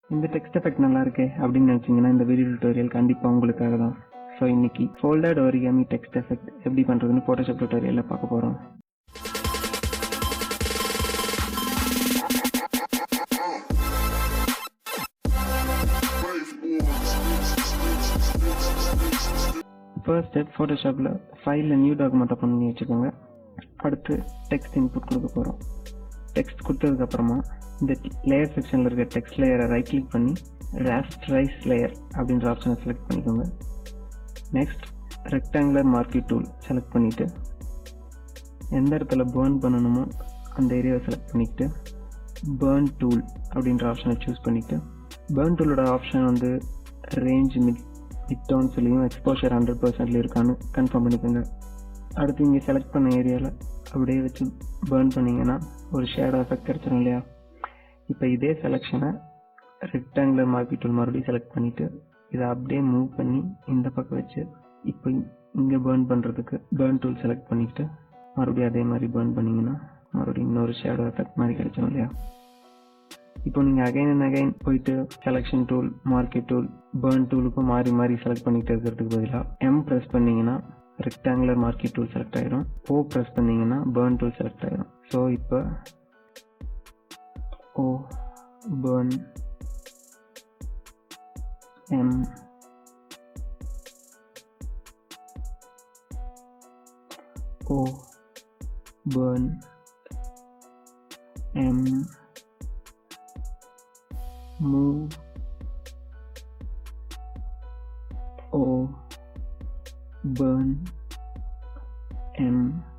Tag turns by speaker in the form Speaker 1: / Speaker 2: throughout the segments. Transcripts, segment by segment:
Speaker 1: இந்த text effect நல்லா இருக்கே அப்படின்னு நினச்சிங்கன்னா இந்த வீடியோ டுட்டோரியல் கண்டிப்பாக உங்களுக்காக தான் ஸோ இன்னைக்கு ஃபோல்டட் ஒரிகாமி டெக்ஸ்ட் எஃபெக்ட் எப்படி பண்ணுறதுன்னு ஃபோட்டோஷாப் டுட்டோரியலில் பார்க்க போகிறோம் ஃபர்ஸ்ட் ஸ்டெப் ஃபோட்டோஷாப்பில் ஃபைலில் நியூ டாக்குமெண்ட் ஓப்பன் பண்ணி வச்சுக்கோங்க அடுத்து டெக்ஸ்ட் இன்புட் கொடுக்க போகிறோம் டெக்ஸ்ட் கொடுத்ததுக்கப்புறமா இந்த லேயர் செக்ஷனில் இருக்க டெக்ஸ்ட் லேயரை ரைட் கிளிக் பண்ணி ராஸ்ட்ரைஸ் லேயர் அப்படின்ற ஆப்ஷனை செலக்ட் பண்ணிக்கோங்க next rectangular marquee tool select பண்ணிவிட்டு எந்த இடத்துல பேர்ன் பண்ணணுமோ அந்த ஏரியாவை செலக்ட் பண்ணிக்கிட்டு பேர்ன் டூல் அப்படின்ற ஆப்ஷனை சூஸ் பண்ணிவிட்டு பேர்ன் டூலோட ஆப்ஷன் வந்து ரேஞ்ச் மிட் மிட் டவுன்ஸ்லேயும் எக்ஸ்போஷர் ஹண்ட்ரட் பர்சன்ட்ல இருக்கான்னு கன்ஃபார்ம் பண்ணிக்கோங்க அடுத்து இங்கே செலக்ட் பண்ண ஏரியாவில் அப்படியே வச்சு பேர்ன் பண்ணிங்கன்னா ஒரு ஷேடோ எஃபெக்ட் கிடச்சிரும் இல்லையா இப்போ இதே செலெக்ஷனை ரெக்டாங்குலர் மார்க்கி டூல் மறுபடியும் செலக்ட் பண்ணிவிட்டு இதை அப்படியே மூவ் பண்ணி இந்த பக்கம் வச்சு இப்போ இங்கே பேர்ன் பண்ணுறதுக்கு பேர்ன் டூல் செலக்ட் பண்ணிக்கிட்டு மறுபடியும் அதே மாதிரி பேர்ன் பண்ணிங்கன்னா மறுபடியும் இன்னொரு ஷேடோ எஃபெக்ட் மாதிரி கிடைச்சிடும் இல்லையா இப்போ நீங்கள் அகைன் அண்ட் அகைன் போயிட்டு selection tool marquee tool burn டூலுக்கும் மாறி மாறி செலக்ட் பண்ணிட்டு இருக்கிறதுக்கு பதிலாக எம் ப்ரெஸ் பண்ணீங்கன்னா ரெக்டாங்குலர் மார்க்கெட் டூல் செலக்ட் ஆயிடும் ஓ ப்ரெஸ் பண்ணீங்கன்னா பேர்ன் டூல் செலக்ட் ஆயிடும் ஸோ இப்போ O burn M O burn M move or burn m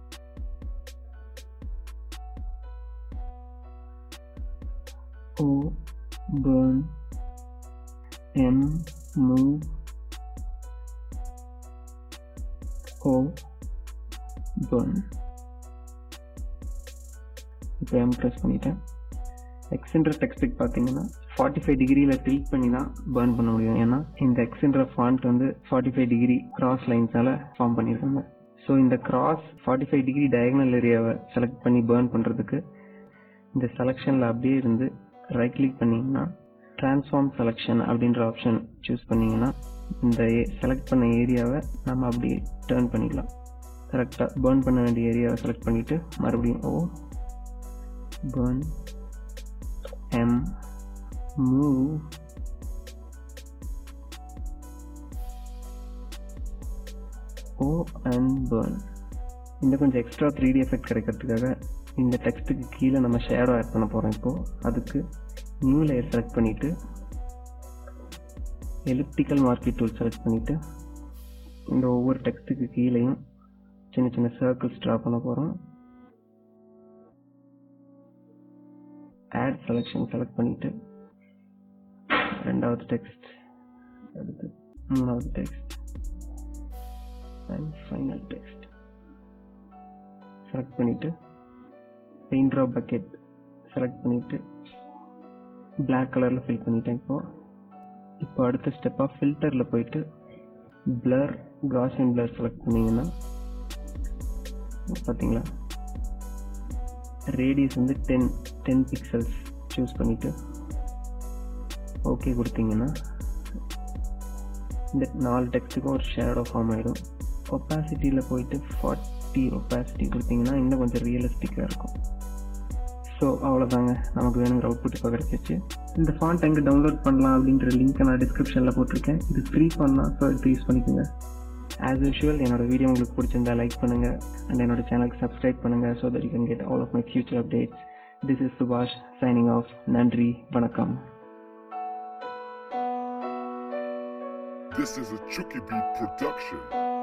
Speaker 1: o burn m move o burn இப்போ எம் ப்ரெஸ் பண்ணிட்டேன் எக்ஸென்ட்ர டெக்ஸ்ட்டுக்கு பார்த்தீங்கன்னா ஃபார்ட்டி ஃபைவ் டிகிரியில் டில்ட் பண்ணி தான் பேர்ன் பண்ண முடியும் ஏன்னா இந்த எக்ஸென்ட்ர ஃபாண்ட் வந்து ஃபார்ட்டி ஃபைவ் டிகிரி கிராஸ் லைன்ஸால் ஃபார்ம் பண்ணியிருக்காங்க ஸோ இந்த cross forty five degree diagonal ஏரியாவை செலக்ட் பண்ணி பேர்ன் பண்ணுறதுக்கு இந்த செலெக்ஷனில் அப்படியே இருந்து ரைட் கிளிக் பண்ணிங்கன்னா ட்ரான்ஸ்ஃபார்ம் செலெக்ஷன் அப்படின்ற ஆப்ஷன் சூஸ் பண்ணிங்கன்னா இந்த செலக்ட் பண்ண ஏரியாவை நம்ம அப்படியே டேர்ன் பண்ணிக்கலாம் கரெக்டாக பேர்ன் பண்ண வேண்டிய ஏரியாவை செலக்ட் பண்ணிவிட்டு மறுபடியும் ஓ burn m move o and burn இந்த கொஞ்சம் எக்ஸ்ட்ரா த்ரீ டி எஃபெக்ட் கிடைக்கிறதுக்காக இந்த டெக்ஸ்ட்டுக்கு கீழே நம்ம ஷேடோ ஆட் பண்ண போகிறோம் இப்போது அதுக்கு நியூ லேயர் செலக்ட் பண்ணிவிட்டு எலிப்டிக்கல் மார்க்கெட் டூல் செலக்ட் பண்ணிவிட்டு இந்த ஒவ்வொரு டெக்ஸ்ட்டுக்கு கீழேயும் சின்ன சின்ன சர்க்கிள்ஸ் ட்ரா பண்ண போகிறோம் ஆட் செலெக்ஷன் செலக்ட் பண்ணிட்டு ரெண்டாவது டெக்ஸ்ட் அடுத்து மூணாவது text and final text select பண்ணிட்டு பெயிண்ட் ட்ராப் பக்கெட் செலக்ட் பண்ணிட்டு பிளாக் கலரில் ஃபில் பண்ணிட்டேன் இப்போ இப்போ அடுத்த ஸ்டெப்பாக ஃபில்டரில் போயிட்டு பிளர் காசியன் பிளர் செலக்ட் பண்ணிங்கன்னா பார்த்தீங்களா ரேடியஸ் வந்து டென் டென் பிக்சல்ஸ் சூஸ் பண்ணிவிட்டு ஓகே கொடுத்தீங்கன்னா இந்த நாலு டெக்ஸ்ட்டுக்கும் ஒரு ஷேடோ ஃபார்ம் ஆகிடும் ஒப்பாசிட்டியில் போயிட்டு ஃபார்ட்டி ஒப்பாசிட்டி கொடுத்தீங்கன்னா இன்னும் கொஞ்சம் ரியலிஸ்டிக்காக இருக்கும் ஸோ அவ்வளோதாங்க நமக்கு வேணுங்கிற அவுட்புட் இப்போ கிடச்சிச்சு இந்த ஃபாண்ட் எங்கே டவுன்லோட் பண்ணலாம் அப்படின்ற லிங்க்கை நான் டிஸ்கிரிப்ஷனில் போட்டிருக்கேன் இது ஃப்ரீ பண்ணலாம் ஸோ எடுத்து யூஸ் பண்ணிக்கோங்க ஆஸ் யூஷுவல் என்னோட வீடியோ உங்களுக்கு பிடிச்சிருந்தா லைக் பண்ணுங்கள் அண்ட் என்னோட சேனலுக்கு சப்ஸ்கிரைப் பண்ணுங்கள் so that you can get all of my future updates this is Subash signing off நன்றி வணக்கம்
Speaker 2: This is a Chucky Beat production.